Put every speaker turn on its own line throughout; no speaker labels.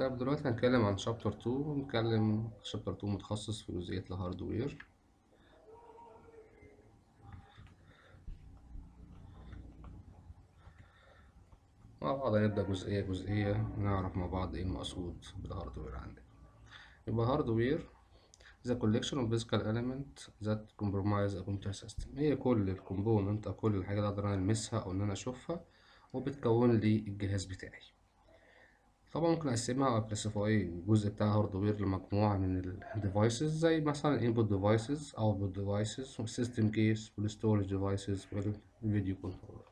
طيب دلوقتي هنتكلم عن شابتر 2 هنتكلم شابتر 2 متخصص في جزئية الهاردوير مع بعض هنبدأ جزئية جزئية نعرف مع بعض ايه المقصود بالهاردوير عندنا يبقى هاردوير the collection of physical element that compromise a computer system هي كل الكومبوننت أو كل الحاجات اللي أقدر ألمسها أو إن أنا أشوفها وبتكون لي الجهاز بتاعي طبعا ممكن اقسمها او كلاسيفاي الجزء بتاع الهاردوير لمجموعة من الديفايسز زي مثلا input devices output devices والسيستم كيس والستورج ديفايسز والفيديو كنترولر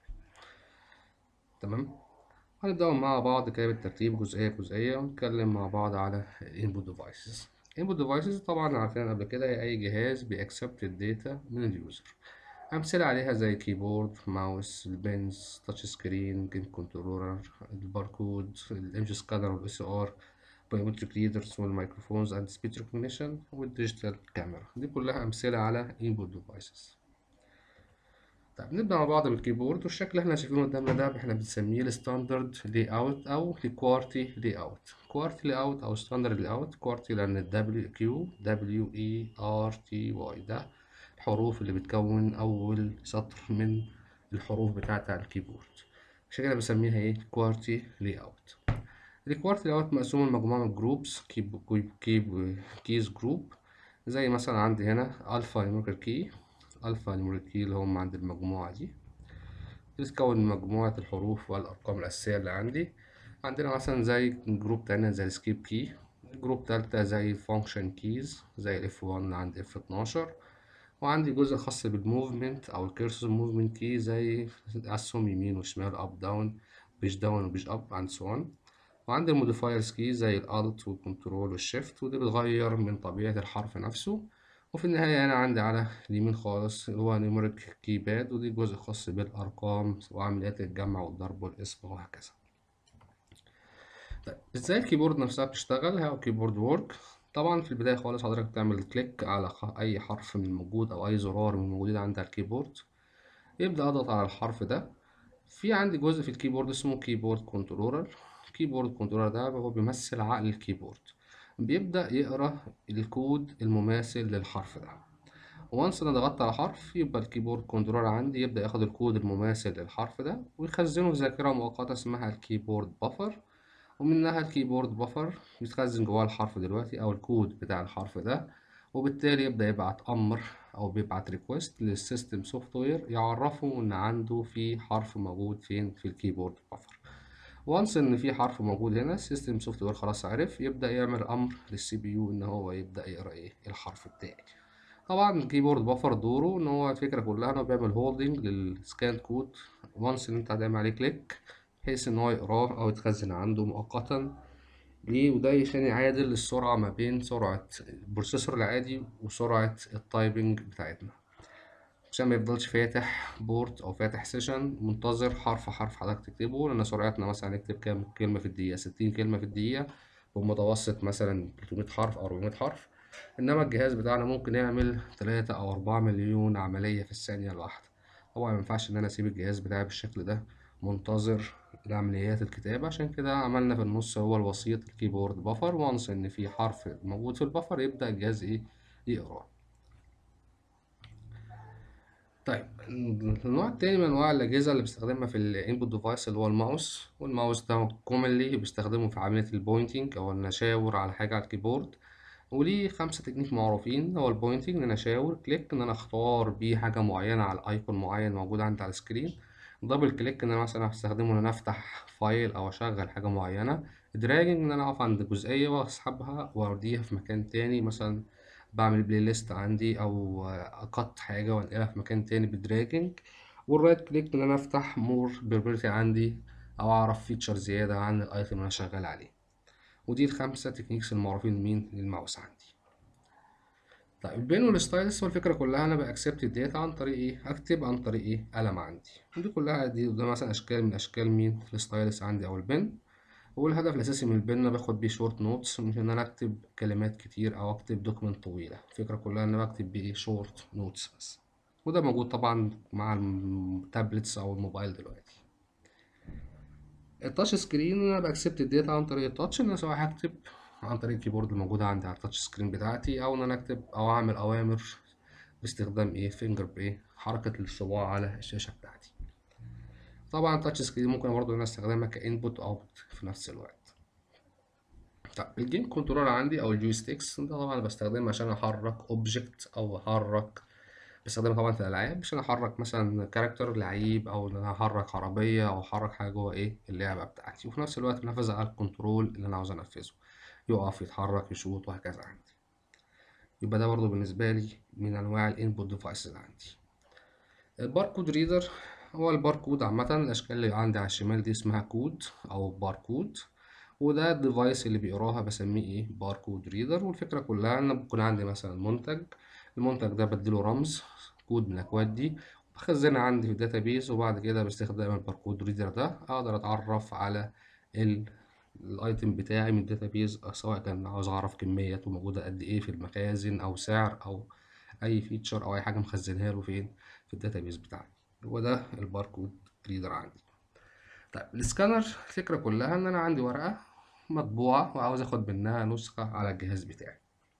تمام هنبدأ مع بعض كده بالترتيب جزئية جزئية ونتكلم مع بعض على input devices input devices طبعا عارفين قبل كده هي أي جهاز بيأكسبت الداتا من اليوزر أمثلة عليها زي كيبورد ماوس البنز تاتش سكرين جيم كنترولر الباركود الإيمج سكانر والإس آر بايومتريك ريدرز والميكروفونز أند سبيتش ريكوجنيشن والديجيتال كاميرا دي كلها أمثلة على input devices طيب نبدأ مع بعض بالكيبورد والشكل اللي احنا شايفينه قدامنا ده احنا بنسميه الستاندرد لاي اوت او الكوارتي لاي اوت كوارتي لاي اوت او ستاندرد لاي اوت كوارتي لان الدبليو كيو دبليو اي ار تي واي ده الحروف اللي بتكون أول سطر من الحروف بتاعة الكيبورد عشان كده بسميها ايه كوارتي لاي اوت الكوارتي لاي اوت مقسوم لمجموعة من جروبس كيب كيب كيب كيز جروب زي مثلا عندي هنا الفا نيوميريكال كي الفا نيوميريكال كي اللي هم عند المجموعة دي بتتكون من مجموعة الحروف والأرقام الأساسية اللي عندي عندنا مثلا زي جروب تانية زي السكيب كي جروب تالتة زي الفانكشن كيز زي الاف 1 عند اف 12 وعندي جزء خاص بالموفمنت او الكيرسور موفمنت كي زي اسهم يمين وشمال اب داون بيج داون وبيج اب عند سوان وعندي الموديفايرز كي زي الالت والكنترول والشيفت ودي بتغير من طبيعة الحرف نفسه وفي النهاية أنا عندي على اليمين خالص اللي هو نيوميريك كيباد ودي جزء خاص بالأرقام وعمليات الجمع والضرب والقسم وهكذا طيب ازاي الكيبورد نفسها بتشتغل هي كيبورد وورك طبعا في البداية خالص حضرتك بتعمل كليك على أي حرف من الموجود أو أي زرار من الموجودين عند الكيبورد يبدأ أضغط على الحرف ده في عندي جزء في الكيبورد اسمه كيبورد كنترولر الكيبورد كنترولر ده هو بيمثل عقل الكيبورد بيبدأ يقرأ الكود المماثل للحرف ده وانس انا ضغطت على حرف يبقى الكيبورد كنترولر عندي يبدأ ياخد الكود المماثل للحرف ده ويخزنه في ذاكرة مؤقتة اسمها الكيبورد بفر ومنها الكيبورد بفر بيتخزن جواه الحرف دلوقتي او الكود بتاع الحرف ده وبالتالي يبدأ يبعت امر او بيبعت ريكوست للسيستم سوفت وير يعرفه ان عنده في حرف موجود فين في الكيبورد بفر وانس ان في حرف موجود هنا السيستم سوفت وير خلاص عرف يبدأ يعمل امر للسي بي يو ان هو يبدأ يقرا ايه الحرف بتاعي طبعا الكيبورد بفر دوره ان هو الفكرة كلها ان هو بيعمل هولدنج للسكان كود وانس ان انت هتعمل عليه كليك بحيث ان هو يقراه او يتخزن عنده مؤقتا ليه وده عشان يعادل السرعة ما بين سرعة البروسيسور العادي وسرعة التايبنج بتاعتنا عشان ما يفضلش فاتح بورت او فاتح سيشن منتظر حرف حرف حضرتك تكتبه لان سرعتنا مثلا نكتب كام كلمة في الدقيقة ستين كلمة في الدقيقة بمتوسط مثلا 300 حرف او 400 حرف انما الجهاز بتاعنا ممكن يعمل تلاتة او أربعة مليون عملية في الثانية الواحدة طبعا مينفعش ان انا اسيب الجهاز بتاعي بالشكل ده منتظر لعمليات الكتابة عشان كده عملنا في النص هو الوسيط الكيبورد بفر وانس ان في حرف موجود في البفر يبدأ الجهاز ايه يقراه طيب النوع التاني من انواع الاجهزة اللي بستخدمها في الانبوت ديفايس اللي هو الماوس والماوس ده كومنلي بستخدمه في عملية البوينتنج او ان اشاور على حاجة على الكيبورد وليه خمسة تكنيك معروفين هو البوينتنج ان انا اشاور كليك ان انا اختار بيه حاجة معينة على ايكون معين موجود عندي على السكرين دبل كليك ان انا مثلا هستخدمه ان انا افتح فايل او اشغل حاجه معينه دراجنج ان انا اقف عند جزئيه واسحبها واوديها في مكان تاني مثلا بعمل بلاي ليست عندي او اقط حاجه وانقلها في مكان تاني بدراجنج والرايت كليك ان انا افتح مور بروبرتي عندي او اعرف فيتشر زياده عن الايتم اللي انا شغال عليه ودي الخمسه تكنيكس المعروفين لمين للماوس عندي طيب البين والستايلس هو الفكرة كلها أنا بأكسبت الداتا عن طريق إيه؟ أكتب عن طريق إيه؟ قلم عندي ودي كلها دي ده مثلا أشكال من أشكال مين؟ الستايلس عندي أو البن والهدف الأساسي من البن أنا باخد بيه شورت نوتس مش إن أنا أكتب كلمات كتير أو أكتب دوكمنت طويلة الفكرة كلها إن أنا بكتب بيه شورت نوتس بس وده موجود طبعا مع التابلتس أو الموبايل دلوقتي التاتش سكرين انا باكسبت الداتا عن طريق التاتش ان انا سواء هكتب عن طريق الكيبورد الموجودة عندي على التاتش سكرين بتاعتي او ان انا اكتب او اعمل اوامر باستخدام ايه فينجر بايه حركة الصباع على الشاشة بتاعتي طبعا التاتش سكرين ممكن برضه انا استخدمها كانبوت اوت في نفس الوقت طيب الجيم كنترول عندي او الجويستيكس ده طبعا بستخدمها عشان احرك اوبجكت او احرك بستخدمها طبعا في الالعاب عشان احرك مثلا كاركتر لعيب او ان انا احرك عربيه او احرك حاجه جوه ايه اللعبه بتاعتي وفي نفس الوقت بنفذ على الكنترول اللي انا عاوز انفذه يقف يتحرك يشوط وهكذا عندي يبقى ده برضو بالنسبه لي من انواع الانبوت ديفايسز عندي الباركود ريدر هو الباركود عامة الأشكال اللي عندي على الشمال دي اسمها كود أو باركود وده الديفايس اللي بيقراها بسميه ايه باركود ريدر والفكرة كلها إن بيكون عندي مثلا منتج المنتج ده بديله رمز كود من الأكواد دي بخزنها عندي في الداتابيز وبعد كده باستخدام الباركود ريدر ده أقدر أتعرف على ال الايتم بتاعي من الداتابيز سواء كان عاوز اعرف كميته موجودة قد ايه في المخازن او سعر او اي فيتشر او اي حاجة مخزنها له فين في الداتابيز بتاعي هو ده الباركود ريدر عندي طيب السكانر الفكرة كلها ان انا عندي ورقة مطبوعة وعاوز اخد منها نسخة على الجهاز بتاعي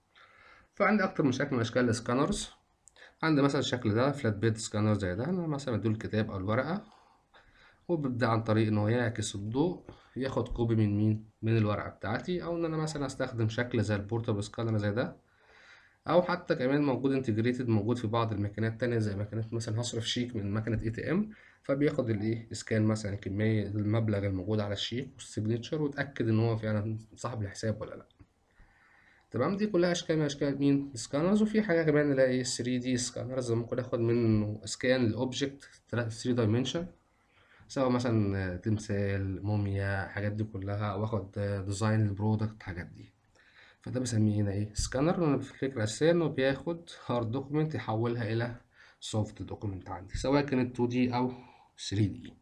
فعندي اكتر من شكل من اشكال السكانرز عندي مثلا الشكل ده فلات بيد سكانر زي ده انا مثلا اديله الكتاب او الورقة وببدأ عن طريق إن هو يعكس الضوء ياخد كوبي من مين؟ من الورقة بتاعتي أو إن أنا مثلا أستخدم شكل زي البورتابل سكانر زي ده أو حتى كمان موجود انتجريتد موجود في بعض الماكينات التانية زي ماكينات مثلا هصرف شيك من ماكينة اي تي ام فبياخد الايه سكان مثلا كمية المبلغ الموجود على الشيك والسيجنتشر ويتأكد إن هو فعلا صاحب الحساب ولا لأ تمام دي كلها أشكال من أشكال مين؟ السكانرز وفي حاجة كمان اللي هي ايه 3 دي سكانرز ممكن آخد منه سكان للأوبجكت 3 دايمنشن سواء مثلا تمثال موميا الحاجات دي كلها واخد ديزاين البرودكت الحاجات دي فده بسميه هنا ايه سكانر الفكرة الأساسية إنه بياخد هارد دوكيمنت يحولها إلى سوفت دوكيمنت عندي سواء كانت 2 دي أو 3 دي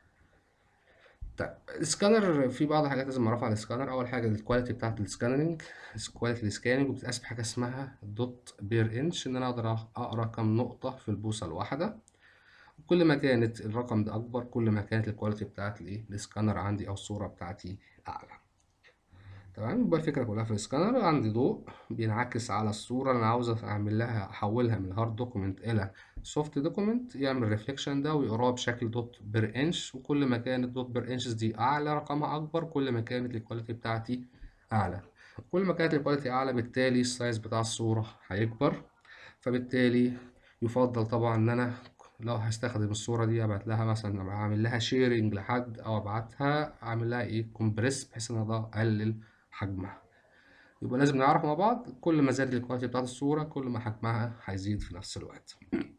طيب السكانر في بعض الحاجات لازم اعرفها على السكانر اول حاجه الكواليتي بتاعه السكانرنج الكواليتي السكاننج وبتتقاس بحاجه اسمها دوت بير انش ان انا اقدر اقرا كام نقطه في البوصه الواحده كل ما كانت الرقم ده اكبر كل ما كانت الكواليتي بتاعت الايه السكانر عندي او الصوره بتاعتي اعلى تمام يبقى الفكره كلها في السكانر عندي ضوء بينعكس على الصوره اللي انا عاوز اعمل لها احولها من هارد دوكيمنت الى سوفت دوكيمنت يعمل ريفليكشن ده ويقراه بشكل دوت بير انش وكل ما كانت دوت بير انشز دي اعلى رقمها اكبر كل ما كانت الكواليتي بتاعتي اعلى كل ما كانت الكواليتي اعلى بالتالي السايز بتاع الصوره هيكبر فبالتالي يفضل طبعا ان انا لو هستخدم الصورة دي ابعت لها مثلا اعمل لها شيرنج لحد او ابعتها اعمل لها ايه كومبريس بحيث ان انا اقلل حجمها يبقى لازم نعرف مع بعض كل ما زادت الكواليتي بتاعت الصورة كل ما حجمها هيزيد في نفس الوقت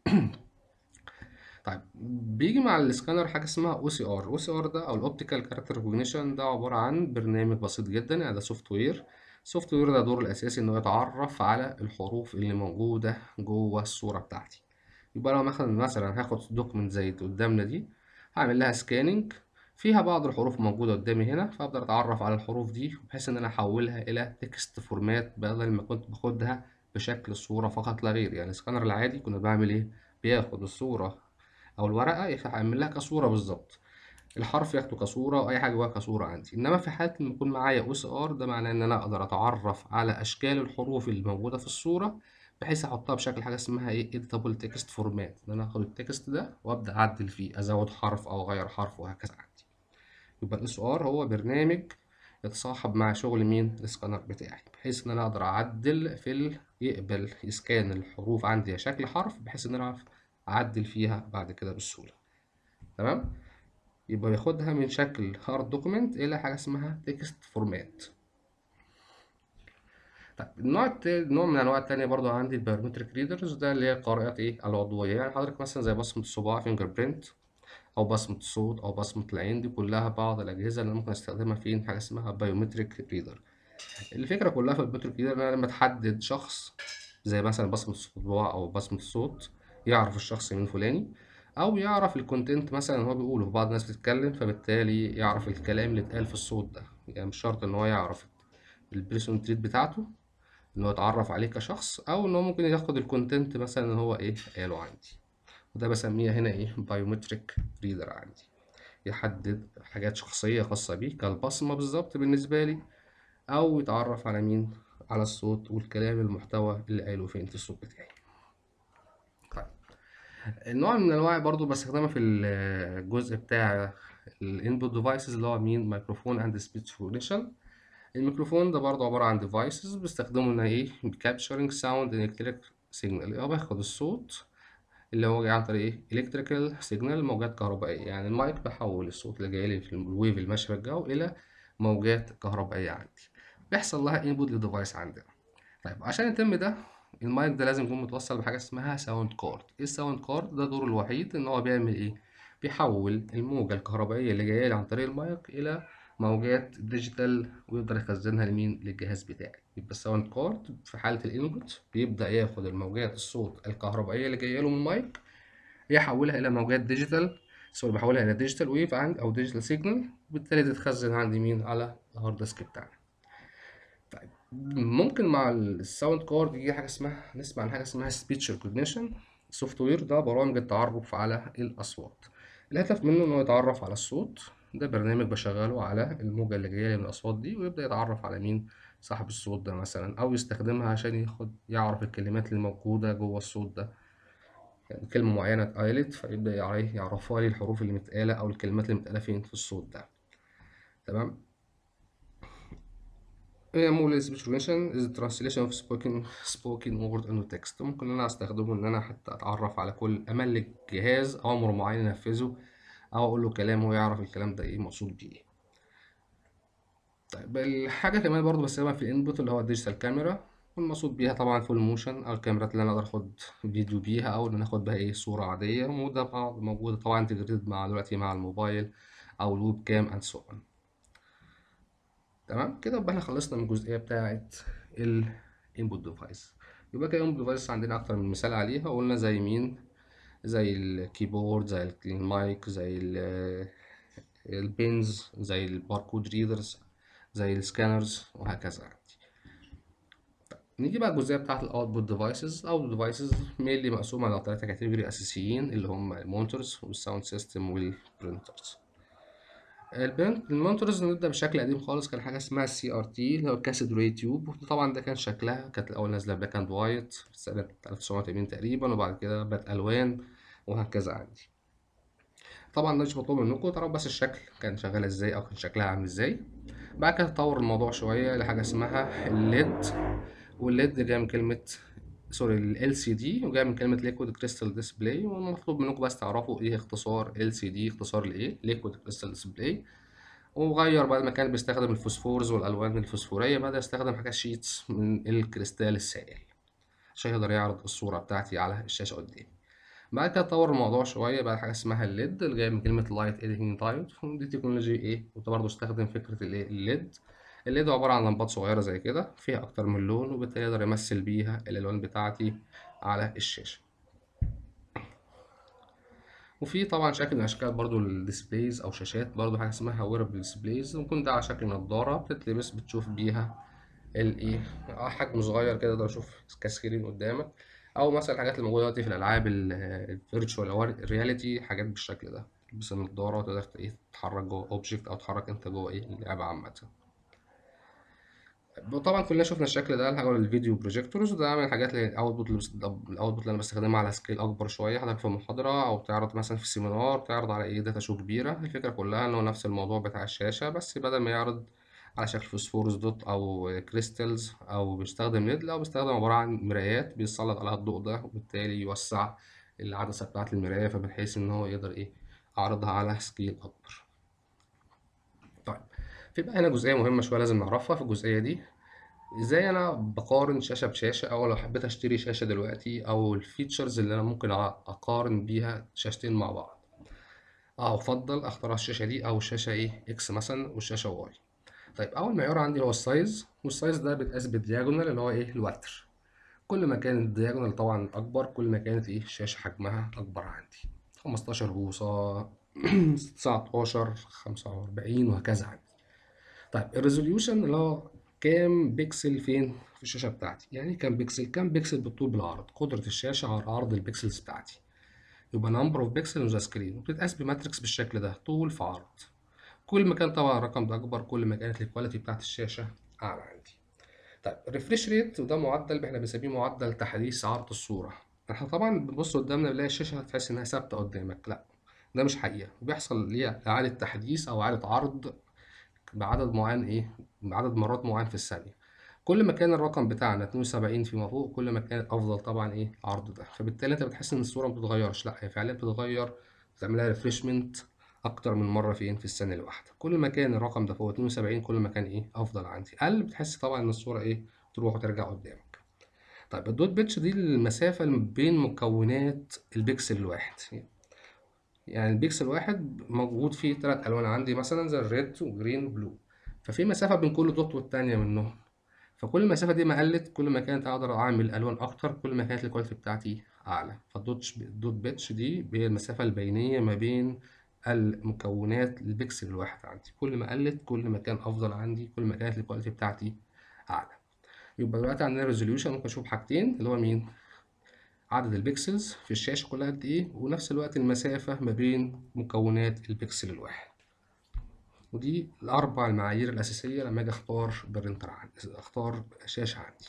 طيب بيجي مع السكانر حاجة اسمها او سي ار او سي ار ده او الاوبتيكال كاركتر ريكوجنيشن ده عبارة عن برنامج بسيط جدا يعني ده سوفت وير السوفت وير ده دوره الاساسي انه يتعرف على الحروف اللي موجودة جوه الصورة بتاعتي يبقى لو مثلا مثلا هاخد دوكمنت زي قدامنا دي هعمل لها سكاننج فيها بعض الحروف موجودة قدامي هنا فأقدر أتعرف على الحروف دي بحيث إن أنا أحولها إلى تكست فورمات بدل ما كنت باخدها بشكل صورة فقط لا غير يعني السكانر العادي كنا بعمل إيه؟ بياخد الصورة أو الورقة يعمل لها كصورة بالظبط الحرف ياخده كصورة وأي حاجة جواها كصورة عندي إنما في حالة إن يكون معايا أو سي آر ده معناه إن أنا أقدر أتعرف على أشكال الحروف اللي موجودة في الصورة بحيث احطها بشكل حاجه اسمها ايه editable text format ان انا اخد التكست ده وابدا اعدل فيه ازود حرف او اغير حرف وهكذا عندي يبقى الاس ار هو برنامج يتصاحب مع شغل مين السكانر بتاعي بحيث ان انا اقدر اعدل في ال... يقبل يسكان الحروف عندي شكل حرف بحيث ان انا اعرف اعدل فيها بعد كده بسهوله تمام يبقى بياخدها من شكل هارد دوكيمنت الى حاجه اسمها تكست فورمات طيب النوع التاني نوع من الانواع التانية برضو عندي البيومتريك ريدرز ده اللي هي قارئات ايه العضوية يعني حضرتك مثلا زي بصمة الصباع فينجر برينت او بصمة الصوت او بصمة العين دي كلها بعض الاجهزة اللي ممكن استخدمها في حاجة اسمها بايومتريك ريدر الفكرة كلها في البيومتريك ريدر ان انا لما تحدد شخص زي مثلا بصمة الصباع او بصمة الصوت يعرف الشخص مين فلاني او يعرف الكونتنت مثلا هو بيقوله بعض الناس بتتكلم فبالتالي يعرف الكلام اللي اتقال في الصوت ده يعني مش شرط ان هو يعرف البريسون تريد بتاعته ان هو يتعرف عليه كشخص او ان هو ممكن ياخد الكونتنت مثلا ان هو ايه قاله عندي وده بسميها هنا ايه بايومتريك ريدر عندي يحدد حاجات شخصية خاصة بيه كالبصمة بالظبط بالنسبة لي أو يتعرف على مين على الصوت والكلام المحتوى اللي قايله فين في الصوت بتاعي طيب النوع من الأنواع برضو بستخدمها في الجزء بتاع الانبوت ديفايسز اللي هو مين ميكروفون اند سبيتش ريكوجنيشن الميكروفون ده برضه عبارة عن ديفايسز بستخدمه ان ايه capturing sound and electric signal اللي هو باخد الصوت اللي هو جاي عن طريق ايه electrical signal موجات كهربائية يعني المايك بحول الصوت اللي جاي لي في الويف اللي ماشي في الجو إلى موجات كهربائية عندي بيحصل لها input للديفايس عندنا طيب عشان يتم ده المايك ده لازم يكون متوصل بحاجة اسمها ساوند كارد ايه الساوند كارد ده دوره الوحيد ان هو بيعمل ايه بيحول الموجة الكهربائية اللي جاية لي عن طريق المايك إلى موجات ديجيتال ويقدر يخزنها لمين للجهاز بتاعي يبقى الساوند كارد في حالة الانبوت بيبدأ ياخد الموجات الصوت الكهربائية اللي جاية له من المايك يحولها إلى موجات ديجيتال سوري بحولها إلى ديجيتال ويف عند أو ديجيتال سيجنال وبالتالي تتخزن عندي مين على الهارد ديسك بتاعنا طيب ممكن مع الساوند كارد يجي حاجة اسمها نسمع عن حاجة اسمها سبيتش ريكوجنيشن سوفت وير ده برامج التعرف على الأصوات الهدف منه إنه يتعرف على الصوت ده برنامج بشغله على الموجة اللي جاية من الأصوات دي ويبدأ يتعرف على مين صاحب الصوت ده مثلا أو يستخدمها عشان ياخد يعرف الكلمات اللي موجودة جوه الصوت ده يعني كلمة معينة اتقالت فيبدأ يعرفها لي الحروف اللي متقالة أو الكلمات اللي متقالة فين في الصوت ده تمام مول speech recognition is the translation of spoken spoken word into text ممكن ان انا استخدمه ان انا حتى اتعرف على كل املك جهاز امر معين ينفذه او اقول له كلام هو يعرف الكلام ده ايه مقصود بيه طيب الحاجه كمان برضو بستخدمها في الانبوت اللي هو الديجيتال كاميرا والمقصود بيها طبعا فول موشن او الكاميرات اللي انا اقدر اخد فيديو بيها او ان انا اخد بها ايه صوره عاديه وده موجوده طبعا انتجريتد مع دلوقتي مع الموبايل او الويب كام اند سو اون تمام كده يبقى احنا خلصنا من الجزئيه بتاعه الانبوت ديفايس يبقى كده الانبوت ديفايس عندنا اكتر من مثال عليها وقلنا زي مين زي الكيبورد زي المايك زي البينز زي الباركود ريدرز زي السكانرز وهكذا عندي نيجي بقى الجزئيه بتاعه الاوتبوت ديفايسز او ديفايسز مينلي مقسومه على ثلاثه كاتيجوري اساسيين اللي هم المونتورز والساوند سيستم والبرنترز المونتورز نبدا بشكل قديم خالص كان حاجه اسمها السي ار تي اللي هو كاسيد ري تيوب طبعا ده كان شكلها كانت الاول نازله بلاك اند وايت في سنه 1980 تقريبا وبعد كده بقت الوان وهكذا عندي طبعا ده مش مطلوب منكم تعرفوا بس الشكل كان شغال ازاي او كان شكلها عامل ازاي بعد كده تطور الموضوع شويه لحاجه اسمها الليد والليد جاي من كلمه سوري ال سي دي وجاي من كلمه ليكويد كريستال ديسبلاي والمطلوب منكم بس تعرفوا ايه اختصار ال سي دي اختصار لايه ليكويد كريستال ديسبلاي وغير بعد ما كان بيستخدم الفوسفورز والالوان الفوسفوريه بدا يستخدم حاجات شيتس من الكريستال السائل عشان يقدر يعرض الصوره بتاعتي على الشاشه قدامي بعد كده اتطور الموضوع شويه بقى حاجه اسمها الليد اللي جايه من كلمه لايت ايديتنج دايود ودي تكنولوجي ايه وده برضه استخدم فكره الايه الليد الليد عباره عن لمبات صغيره زي كده فيها اكتر من لون وبالتالي يقدر يمثل بيها الالوان بتاعتي على الشاشه وفي طبعا شكل من اشكال برضو الديسبلايز او شاشات برضو حاجه اسمها ويربل ديسبلايز ممكن ده على شكل نضاره بتتلبس بتشوف بيها الايه حجم صغير كده تقدر تشوف كسكرين قدامك او مثلا الحاجات اللي موجوده دلوقتي في الالعاب الفيرتشوال او الرياليتي حاجات بالشكل ده تلبس النضاره وتقدر ايه تتحرك جوه اوبجكت او تتحرك انت جوه ايه اللعبه عامه طبعا كلنا شفنا الشكل ده الحاجه الفيديو بروجيكتورز وده من الحاجات اللي الاوتبوت الاوتبوت اللي انا بستخدمها على سكيل اكبر شويه حضرتك في محاضره او تعرض مثلا في سيمينار تعرض على ايه داتا شو كبيره الفكره كلها ان هو نفس الموضوع بتاع الشاشه بس بدل ما يعرض على شكل فوسفورس دوت او كريستالز او بيستخدم ليد لا بيستخدم عباره عن مرايات بيسلط عليها الضوء ده وبالتالي يوسع العدسه بتاعه المرايه فبحيث ان هو يقدر ايه اعرضها على سكيل اكبر طيب في بقى هنا جزئيه مهمه شويه لازم نعرفها في الجزئيه دي ازاي انا بقارن شاشه بشاشه او لو حبيت اشتري شاشه دلوقتي او الفيتشرز اللي انا ممكن اقارن بيها شاشتين مع بعض اه افضل اختار الشاشه دي او الشاشه ايه اكس مثلا والشاشه واي طيب اول معيار عندي هو السايز والسايز ده بيتقاس بالدياجونال اللي هو ايه الوتر كل ما كان الدياجونال طبعا اكبر كل ما كانت ايه الشاشه حجمها اكبر عندي 15 بوصه 19 45 وهكذا عندي طيب الريزوليوشن اللي هو كام بيكسل فين في الشاشه بتاعتي يعني كام بيكسل كام بيكسل بالطول بالعرض قدره الشاشه على عرض البيكسلز بتاعتي يبقى نمبر اوف بيكسل اون ذا سكرين وبتتقاس بماتريكس بالشكل ده طول في عرض كل ما كان طبعا الرقم ده اكبر كل ما كانت الكواليتي بتاعت الشاشه اعلى عندي طيب الريفريش ريت وده معدل احنا بنسميه معدل تحديث عرض الصوره احنا طبعا بنبص قدامنا بنلاقي الشاشه تحس انها ثابته قدامك لا ده مش حقيقه بيحصل ليها اعاده تحديث او اعاده عرض بعدد معين ايه بعدد مرات معين في الثانيه كل ما كان الرقم بتاعنا 72 فيما فوق كل ما كان افضل طبعا ايه عرض ده فبالتالي انت بتحس ان الصوره ما بتتغيرش لا هي فعليا بتتغير بتعملها ريفريشمنت اكتر من مره فين في الثانيه الواحده كل ما كان الرقم ده فوق 72 كل ما كان ايه افضل عندي اقل بتحس طبعا ان الصوره ايه تروح وترجع قدامك طيب الدوت بيتش دي المسافه بين مكونات البيكسل الواحد يعني البيكسل الواحد موجود فيه ثلاث الوان عندي مثلا زي الريد وجرين وبلو ففي مسافه بين كل دوت والتانيه منهم فكل المسافه دي ما قلت كل ما كانت اقدر اعمل الوان اكتر كل ما كانت الكواليتي بتاعتي اعلى فالدوت الدوت بيتش دي هي المسافه البينيه ما بين المكونات البكسل الواحد عندي كل ما قلت كل ما كان افضل عندي كل ما كانت الكواليتي بتاعتي اعلى يبقى دلوقتي عندنا ريزوليوشن ممكن اشوف حاجتين اللي هو مين عدد البكسلز في الشاشة كلها قد ايه ونفس الوقت المسافة ما بين مكونات البكسل الواحد ودي الأربع المعايير الأساسية لما أجي أختار برينتر عندي أختار شاشة عندي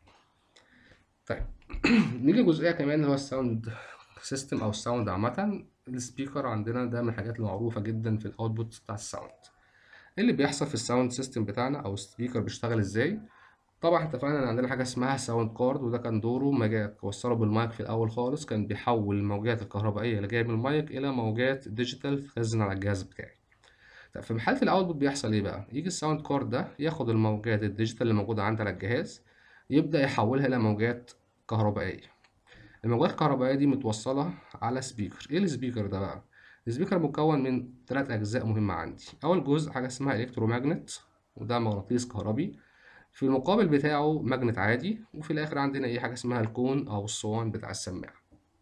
طيب نيجي جزئية كمان اللي هو الساوند سيستم أو الساوند عامة السبيكر عندنا ده من الحاجات المعروفة جدا في الأوتبوت بتاع الساوند إيه اللي بيحصل في الساوند سيستم بتاعنا أو السبيكر بيشتغل إزاي طبعا اتفقنا ان عندنا حاجه اسمها ساوند كارد وده كان دوره ما جاء توصله بالمايك في الاول خالص كان بيحول الموجات الكهربائيه اللي جايه من المايك الى موجات ديجيتال تخزن على الجهاز بتاعي طب في حاله الاوتبوت بيحصل ايه بقى يجي الساوند كارد ده ياخد الموجات الديجيتال اللي موجوده عندي على الجهاز يبدا يحولها الى موجات كهربائيه الموجات الكهربائيه دي متوصله على سبيكر ايه السبيكر ده بقى السبيكر مكون من ثلاث اجزاء مهمه عندي اول جزء حاجه اسمها الكترومagnet وده مغناطيس كهربي في المقابل بتاعه ماجنت عادي وفي الاخر عندنا ايه حاجه اسمها الكون او الصوان بتاع السماعه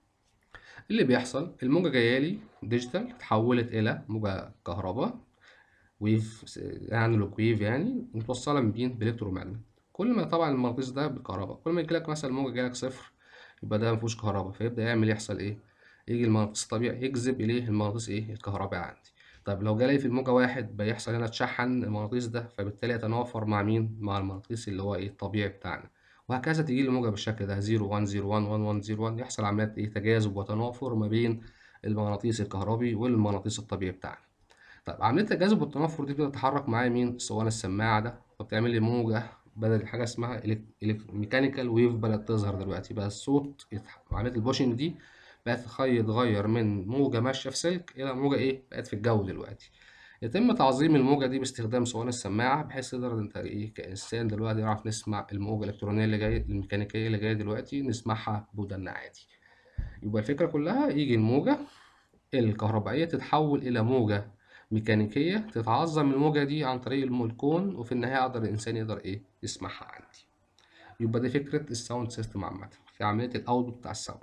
اللي بيحصل الموجه جايه لي ديجيتال اتحولت الى موجه كهرباء ويف انالوج ويف يعني متوصله من بين بالكترومagnet كل ما طبعا المغناطيس ده بالكهرباء كل ما يجيلك مثلا موجه جايلك صفر يبقى ده مفيهوش كهرباء فيبدا يعمل يحصل ايه يجي المغناطيس الطبيعي يجذب اليه المغناطيس ايه الكهربائي عندي طب لو جالي في الموجة واحد بيحصل هنا تشحن المغناطيس ده فبالتالي يتنافر مع مين؟ مع المغناطيس اللي هو ايه الطبيعي بتاعنا وهكذا تيجي لي موجة بالشكل ده 0 1 0 1 1 1 0 1 يحصل عمليات ايه تجاذب وتنافر ما بين المغناطيس الكهربي والمغناطيس الطبيعي بتاعنا طب عملية التجاذب والتنافر دي بتتحرك معايا مين؟ اسطوانة السماعة ده فبتعمل لي موجة بدل حاجة اسمها ميكانيكال ويف بدأت تظهر دلوقتي بقى الصوت عملية البوشنج دي بقت يتغير من موجة ماشية في سلك إلى موجة إيه بقت في الجو دلوقتي يتم تعظيم الموجة دي باستخدام صوان السماعة بحيث تقدر أنت إيه كإنسان دلوقتي نعرف نسمع الموجة الإلكترونية اللي جاية الميكانيكية اللي جاية دلوقتي نسمعها بودنا عادي يبقى الفكرة كلها يجي الموجة الكهربائية تتحول إلى موجة ميكانيكية تتعظم الموجة دي عن طريق الكون وفي النهاية يقدر الإنسان يقدر إيه يسمعها عندي يبقى دي فكرة الساوند سيستم عامة في عملية الأوتبوت بتاع الساوند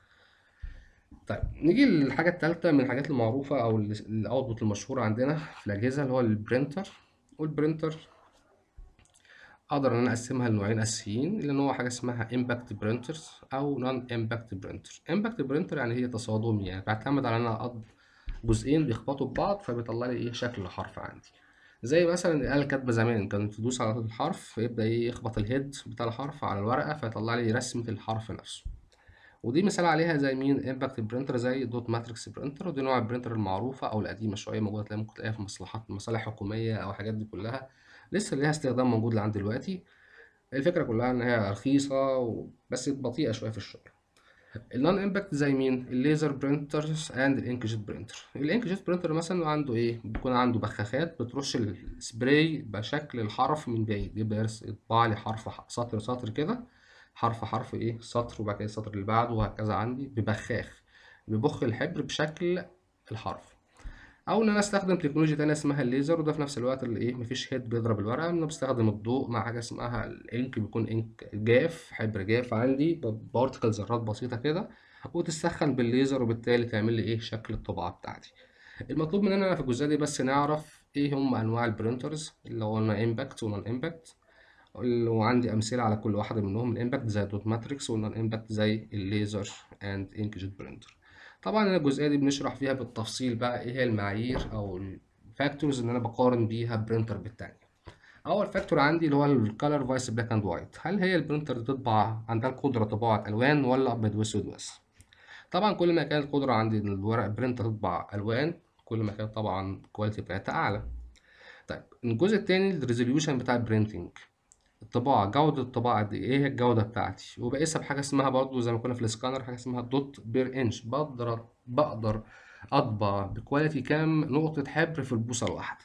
طيب نيجي للحاجة التالتة من الحاجات المعروفة أو الأوتبوت المشهورة عندنا في الأجهزة اللي هو البرينتر والبرينتر أقدر إن أنا أقسمها لنوعين أساسيين اللي هو حاجة اسمها امباكت برينترز أو نون امباكت برينتر امباكت برينتر يعني هي تصادمي يعني بيعتمد على إن أنا أقض جزئين بيخبطوا ببعض فبيطلع لي إيه شكل الحرف عندي زي مثلا الآلة الكاتبة زمان كانت تدوس على الحرف فيبدأ إيه يخبط الهيد بتاع الحرف على الورقة فيطلع لي رسمة الحرف نفسه ودي مثال عليها زي مين امباكت برينتر زي دوت ماتريكس برينتر ودي نوع البرينتر المعروفه او القديمه شويه موجوده تلاقيها ممكن تلاقيها في مصلحات مصالح حكوميه او الحاجات دي كلها لسه ليها استخدام موجود لحد دلوقتي الفكره كلها ان هي رخيصه بس بطيئه شويه في الشغل النون امباكت زي مين الليزر برينترز اند الانكجيت برينتر الانكجيت برينتر مثلا عنده ايه بيكون عنده بخاخات بترش السبراي بشكل الحرف من بعيد يبقى يطبع لي حرف سطر سطر كده حرف حرف ايه سطر وبعد كده السطر اللي بعده وهكذا عندي ببخاخ ببخ الحبر بشكل الحرف او ان انا استخدم تكنولوجيا تانية اسمها الليزر وده في نفس الوقت اللي ايه مفيش هيد بيضرب الورقه انا بستخدم الضوء مع حاجه اسمها الانك بيكون انك جاف حبر جاف عندي بارتكل ذرات بسيطه كده وتسخن بالليزر وبالتالي تعمل لي ايه شكل الطباعه بتاعتي المطلوب مننا في الجزئيه دي بس نعرف ايه هم انواع البرينترز اللي هو قلنا امباكت ونون امباكت وعندي امثله على كل واحده منهم الامباكت زي الدوت ماتريكس والنون امباكت زي الليزر اند انكجيت برينتر طبعا هنا الجزئيه دي بنشرح فيها بالتفصيل بقى ايه هي المعايير او الفاكتورز اللي انا بقارن بيها برينتر بالتانية اول فاكتور عندي اللي هو الكالر فايس بلاك اند وايت هل هي البرينتر دي تطبع عندها القدره طباعه الوان ولا ابيض واسود بس طبعا كل ما كانت القدره عندي ان الورق برينتر تطبع الوان كل ما كانت طبعا الكواليتي بتاعتها اعلى طيب الجزء التاني الريزوليوشن بتاع البرينتنج الطباعة جودة الطباعة دي ايه هي الجودة بتاعتي وبقيسها بحاجة اسمها برضو زي ما كنا في السكانر حاجة اسمها دوت بير انش بقدر بقدر اطبع بكواليتي كام نقطة حبر في البوصة الواحدة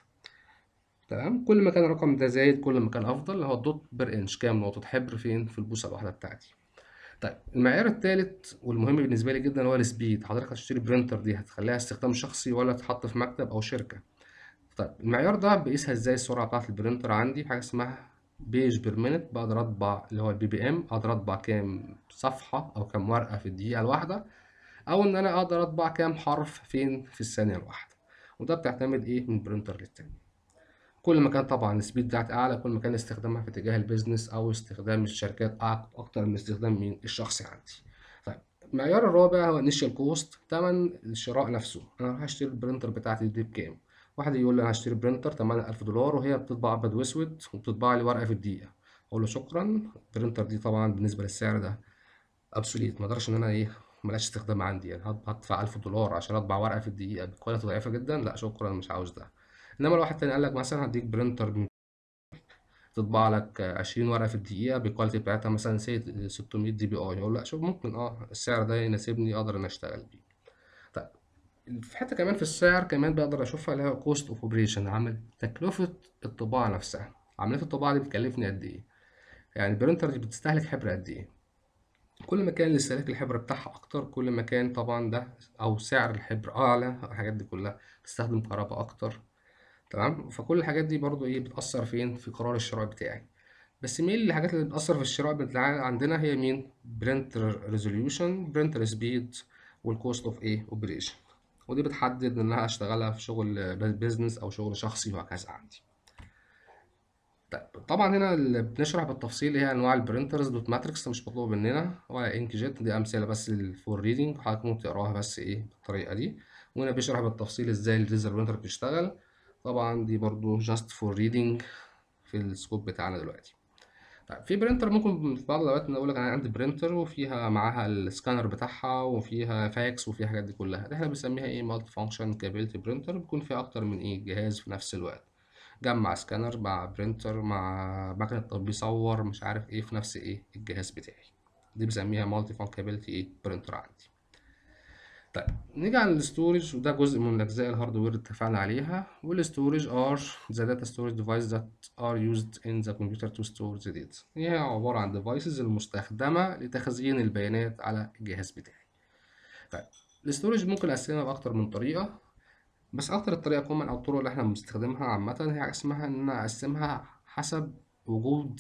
تمام كل ما كان الرقم ده زايد كل ما كان افضل اللي هو الدوت بير انش كام نقطة حبر فين في البوصة الواحدة بتاعتي طيب المعيار التالت والمهم بالنسبة لي جدا هو السبيد حضرتك هتشتري برينتر دي هتخليها استخدام شخصي ولا تتحط في مكتب او شركة طيب المعيار ده بقيسها ازاي السرعة بتاعت البرينتر عندي بحاجة اسمها بيج بير مينت بقدر اطبع اللي هو البي بي ام اقدر اطبع كام صفحة او كام ورقة في الدقيقة الواحدة او ان انا اقدر اطبع كام حرف فين في الثانية الواحدة وده بتعتمد ايه من برينتر للتاني كل ما كان طبعا السبيد بتاعت اعلى كل ما كان استخدامها في اتجاه البيزنس او استخدام الشركات اكتر من استخدام مين الشخصي عندي طيب المعيار الرابع هو انيشال كوست تمن الشراء نفسه انا هروح اشتري البرينتر بتاعتي دي بكام واحد يقول لي انا هشتري برينتر تمنها ألف دولار وهي بتطبع ابيض واسود وبتطبع لي ورقه في الدقيقه اقول له شكرا البرينتر دي طبعا بالنسبه للسعر ده ابسوليت ما اقدرش ان انا ايه ملهاش استخدام عندي يعني هدفع ألف دولار عشان اطبع ورقه في الدقيقه بكواليتي ضعيفه جدا لا شكرا مش عاوز ده انما لو واحد تاني قال لك مثلا هديك برينتر تطبع لك 20 ورقه في الدقيقه بالكواليتي بتاعتها مثلا سي 600 دي بي اي اقول لا شوف ممكن اه السعر ده يناسبني اقدر ان اشتغل بيه طيب في حته كمان في السعر كمان بقدر اشوفها اللي هي كوست اوف اوبريشن عامل تكلفه الطباعه نفسها عمليه الطباعه دي بتكلفني قد ايه يعني البرينتر دي بتستهلك حبر قد ايه كل ما كان الاستهلاك الحبر بتاعها اكتر كل ما كان طبعا ده او سعر الحبر اعلى الحاجات دي كلها بتستخدم كهرباء اكتر تمام فكل الحاجات دي برضو ايه بتأثر فين في قرار الشراء بتاعي بس مين الحاجات اللي بتأثر في الشراء بتاعي عندنا هي مين برينتر ريزوليوشن برينتر سبيد والكوست اوف ايه اوبريشن ودي بتحدد ان انا اشتغلها في شغل بيزنس او شغل شخصي وهكذا عندي طبعا هنا اللي بنشرح بالتفصيل هي انواع البرينترز دوت ماتريكس مش مطلوب مننا ولا انك جيت دي امثله بس للفور ريدنج حضرتك ممكن تقراها بس ايه بالطريقه دي وهنا بيشرح بالتفصيل ازاي الليزر برينتر بتشتغل طبعا دي برضو جاست فور ريدنج في السكوب بتاعنا دلوقتي طيب في برينتر ممكن في بعض الاوقات نقول لك انا عندي برينتر وفيها معاها السكانر بتاعها وفيها فاكس وفيها الحاجات دي كلها دي احنا بنسميها ايه مالتي فانكشن كابيلتي برينتر بيكون فيها اكتر من ايه جهاز في نفس الوقت جمع سكانر مع برينتر مع مكنة بيصور مش عارف ايه في نفس ايه الجهاز بتاعي دي بسميها مالتي فانكابيلتي ايه برينتر عندي طيب نيجي على الستورج وده جزء من اجزاء الهاردوير اللي اتفقنا عليها والستورج ار ذا داتا ستورج ديفايس ذات ار يوزد ان ذا كمبيوتر تو ستور ذا داتا هي عباره عن ديفايسز المستخدمه لتخزين البيانات على الجهاز بتاعي طيب الستورج ممكن اقسمها باكتر من طريقه بس اكتر الطريقه كومن او الطرق اللي احنا بنستخدمها عامه هي اسمها ان انا اقسمها حسب وجود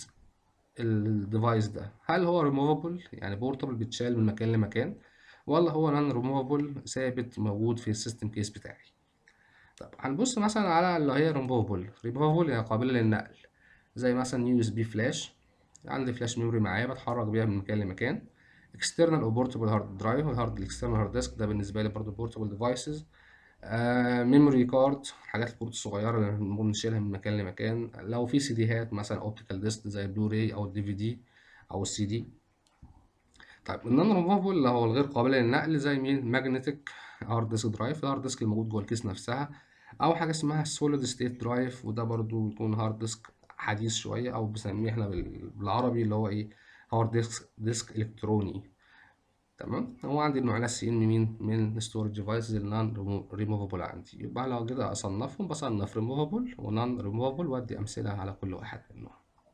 الديفايس ده هل هو ريموفبل يعني بورتبل بيتشال من مكان لمكان ولا هو نون ريموفبل ثابت موجود في السيستم كيس بتاعي طب هنبص مثلا على اللي هي ريموفبل ريموفبل يعني قابلة للنقل زي مثلا يو اس بي فلاش عندي فلاش ميموري معايا بتحرك بيها من مكان لمكان اكسترنال او بورتبل هارد درايف الهارد الاكسترنال هارد ديسك ده بالنسبه لي برضه بورتبل ديفايسز ميموري كارد الحاجات الكروت الصغيره اللي بنشيلها من مكان لمكان لو في سي ديهات مثلا اوبتيكال ديسك زي بلوراي او الدي في دي او السي دي طيب النون ريموفبل اللي هو الغير قابل للنقل زي مين ماجنتيك هارد ديسك درايف الهارد ديسك الموجود جوه الكيس نفسها او حاجه اسمها سوليد ستيت درايف وده برضو بيكون هارد ديسك حديث شويه او بنسميه احنا بالعربي اللي هو ايه هارد ديسك ديسك الكتروني تمام هو عندي النوعين الاساسيين من مين من ستورج ديفايسز النون ريموفبل عندي يبقى لو كده اصنفهم بصنف ريموفبل ونون ريموفبل وادي امثله على كل واحد منهم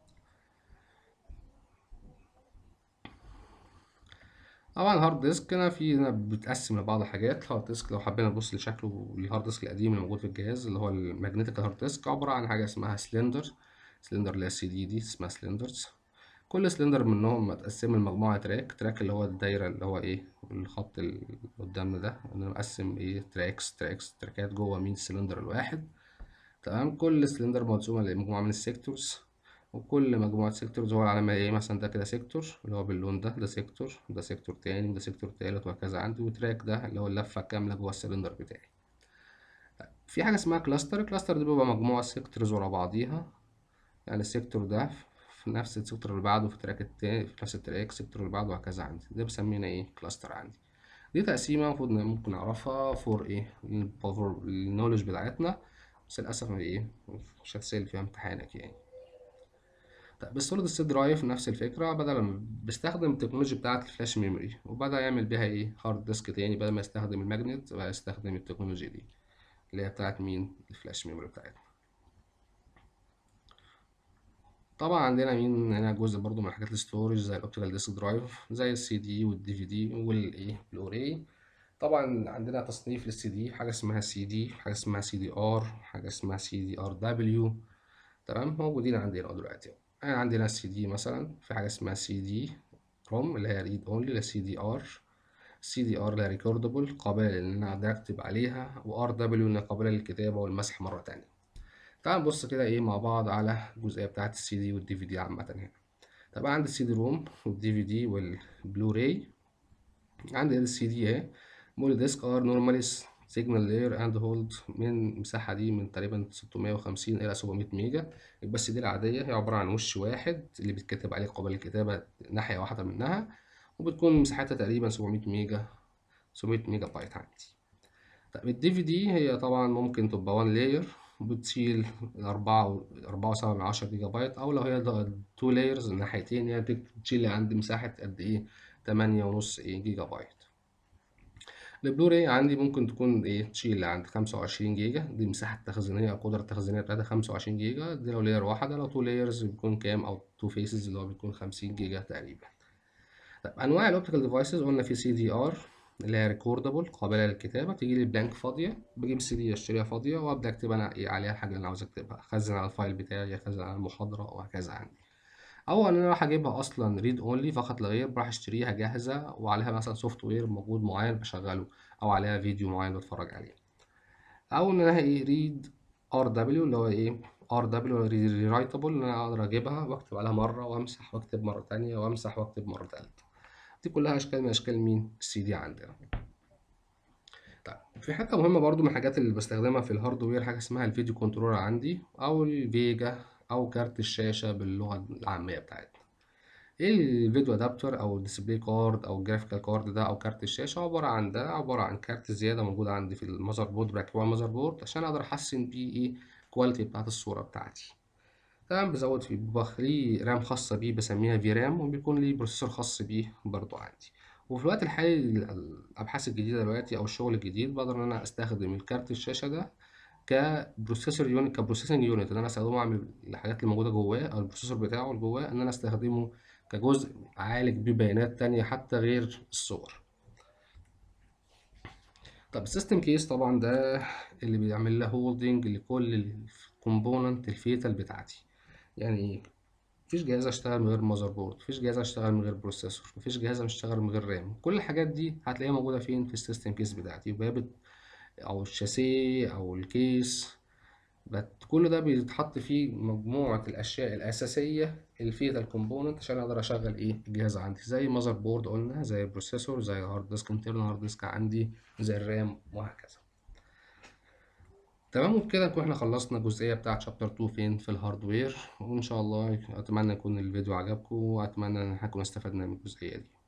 طبعا الهارد ديسك هنا في هنا بتقسم لبعض الحاجات الهارد ديسك لو حبينا نبص لشكله الهارد ديسك القديم اللي موجود في الجهاز اللي هو الماجنتيك هارد ديسك عبارة عن حاجة اسمها سلندر سلندر اللي هي السي دي دي اسمها سلندرز كل سلندر منهم متقسم لمجموعة تراك تراك اللي هو الدايرة اللي هو ايه الخط اللي قدامنا ده انا مقسم ايه تراكس تراكس تراكات جوه مين السلندر الواحد تمام كل سلندر مقسومة لمجموعة من السيكتورز وكل مجموعة سيكتورز هو العلامة ايه مثلا ده كده سيكتور اللي هو باللون ده ده سيكتور ده سيكتور تاني وده سيكتور تالت وهكذا عندي وتراك ده اللي هو اللفة كاملة جوه السلندر بتاعي في حاجة اسمها كلاستر الكلاستر دي بيبقى مجموعة سيكتورز ورا بعضيها يعني السيكتور ده في نفس السيكتور اللي بعده في التراك التاني في نفس التراك السيكتور اللي بعده وهكذا عندي ده بسمينا ايه كلاستر عندي دي تقسيمة المفروض ممكن نعرفها فور ايه فور النولج بتاعتنا بس للأسف ايه مش هتسأل فيها امتحانك يعني طيب السوليد ستيت درايف نفس الفكرة بدل ما بيستخدم التكنولوجيا بتاعة الفلاش ميموري وبدأ يعمل بيها ايه هارد ديسك تاني بدل ما يستخدم الماجنت بقى يستخدم التكنولوجيا دي اللي هي بتاعة مين الفلاش ميموري بتاعتنا طبعا عندنا مين هنا جزء برضو من حاجات الستورج زي الاوبتيكال ديسك درايف زي السي دي والدي في دي والايه بلوراي طبعا عندنا تصنيف للسي دي حاجه اسمها سي دي حاجه اسمها سي دي ار حاجه اسمها سي دي ار دبليو تمام موجودين عندنا دلوقتي يعني عندنا السي دي مثلا في حاجه اسمها سي دي روم اللي هي ريد اونلي للسي دي ار سي دي ار اللي هي ريكوردبل قابله ان انا اقدر اكتب عليها وار دبليو انها قابله للكتابه والمسح مره تانية تعال نبص كده ايه مع بعض على الجزئيه بتاعه السي دي والدي في دي عامه هنا طبعا عندي السي دي روم والدي في دي والبلوراي عندي السي دي اهي مول ديسك ار نورمالي سيجنال لاير اند هولد من المساحه دي من تقريبا 650 الى 700 ميجا يبقى السي دي العاديه هي عباره عن وش واحد اللي بيتكتب عليه قابل الكتابه ناحيه واحده منها وبتكون مساحتها تقريبا 700 ميجا 700 ميجا بايت عندي طيب الدي في دي هي طبعا ممكن تبقى 1 لاير بتشيل أربعة أربعة وسبعة من عشرة جيجا بايت أو لو هي تو لايرز الناحيتين يعني بتشيل عندي مساحة قد إيه تمانية ونص إيه جيجا بايت البلوراي عندي ممكن تكون إيه تشيل عند خمسة وعشرين جيجا دي مساحة التخزينية القدرة التخزينية بتاعتها خمسة وعشرين جيجا دي لو لاير واحدة لو تو لايرز بيكون كام أو تو فيسز اللي هو بيكون خمسين جيجا تقريبا طيب أنواع الأوبتيكال ديفايسز قلنا في سي دي ار اللي هي ريكوردبل قابله للكتابه تيجي لي بلانك فاضيه بجيب السي دي اشتريها فاضيه وابدا اكتب انا ايه عليها الحاجه اللي انا عاوز اكتبها اخزن على الفايل بتاعي اخزن على المحاضره وهكذا عندي او ان انا راح اجيبها اصلا ريد اونلي فقط لا غير بروح اشتريها جاهزه وعليها مثلا سوفت وير موجود معين بشغله او عليها فيديو معين بتفرج عليه او ان انا ايه ريد ار دبليو اللي هو ايه ار دبليو ريرايتابل ان انا اقدر اجيبها واكتب عليها مره وامسح واكتب مره تانية وامسح واكتب مره تالتة دي كلها اشكال من اشكال مين السي دي عندنا طيب في حته مهمه برضو من الحاجات اللي بستخدمها في الهاردوير حاجه اسمها الفيديو كنترولر عندي او الفيجا او كارت الشاشه باللغه العاميه بتاعتنا ايه الفيديو ادابتر او الديسبلاي كارد او الجرافيكال كارد ده او كارت الشاشه عباره عن ده عباره عن كارت زياده موجود عندي في المذر بورد بركبه المذر بورد عشان اقدر احسن بيه ايه الكواليتي بتاعت الصوره بتاعتي تمام بزود فيه بيبقى ليه رام خاصه بيه بسميها في رام وبيكون ليه بروسيسور خاص بيه برضو عندي وفي الوقت الحالي الابحاث الجديده دلوقتي او الشغل الجديد بقدر ان انا استخدم الكارت الشاشه ده كبروسيسور يونت كبروسيسنج يونت ان انا استخدمه اعمل الحاجات اللي موجوده جواه او البروسيسور بتاعه اللي جواه ان انا استخدمه كجزء اعالج بيه بيانات تانية حتى غير الصور طب السيستم كيس طبعا ده اللي بيعمل له هولدنج لكل الكومبوننت الفيتال بتاعتي يعني مفيش جهاز اشتغل من غير ماذر بورد مفيش جهاز اشتغل من غير بروسيسور مفيش جهاز اشتغل من غير رام كل الحاجات دي هتلاقيها موجوده فين في السيستم كيس بتاعتي يبقى بت... او الشاسيه او الكيس بت... كل ده بيتحط فيه مجموعه الاشياء الاساسيه الفيتال كومبوننت عشان اقدر اشغل ايه الجهاز عندي زي ماذر بورد قلنا زي البروسيسور زي هارد ديسك انترنال هارد ديسك عندي زي الرام وهكذا تمام وبكده نكون احنا خلصنا الجزئيه بتاعه شابتر 2 فين في الهاردوير وان شاء الله اتمنى يكون الفيديو عجبكم واتمنى ان احنا نكون استفدنا من الجزئيه دي